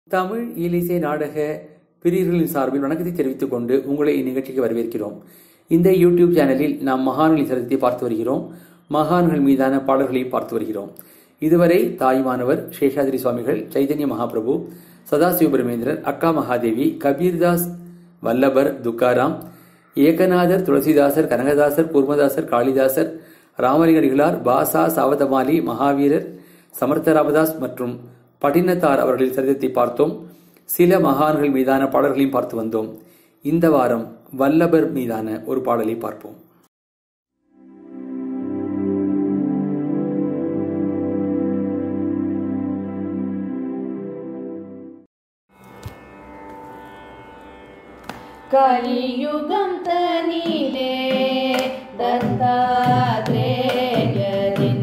தமிழ் இலிசை நாடக பிரிவுகளின் சார்பில் வணக்கத்தை தெரிவித்துக் கொண்டு உங்களை இந்நிகழ்ச்சிக்கு வரவேற்கிறோம் இந்த யூடியூப் சேனலில் நாம் மகான்களின் சரித்திரத்தை பார்த்து வருகிறோம் மகான்கள் மீதான பாடல்களை பார்த்து வருகிறோம் இதுவரை தாய்மானவர் சேஷாதிரி சுவாமிகள் சைதன்ய மகாபிரபு சதாசிவபிரமேந்திரர் அக்கா மகாதேவி கபீர்தாஸ் வல்லபர் துக்காராம் ஏகநாதர் துளசிதாசர் கனகதாசர் கூர்மதாசர் காளிதாசர் ராமலிங்கடிகளார் பாசா சாவதமாலி மகாவீரர் சமர்த்த ராமதாஸ் மற்றும் பட்டினத்தார் அவர்களின் சரிதத்தை பார்த்தோம் சில மகான்கள் மீதான பாடல்களையும் பார்த்து வந்தோம் இந்த வாரம் வல்லபர் மீதான ஒரு பாடலை பார்ப்போம் കലിയുഗം തനിലേ ദത്താത്രേയരിൻ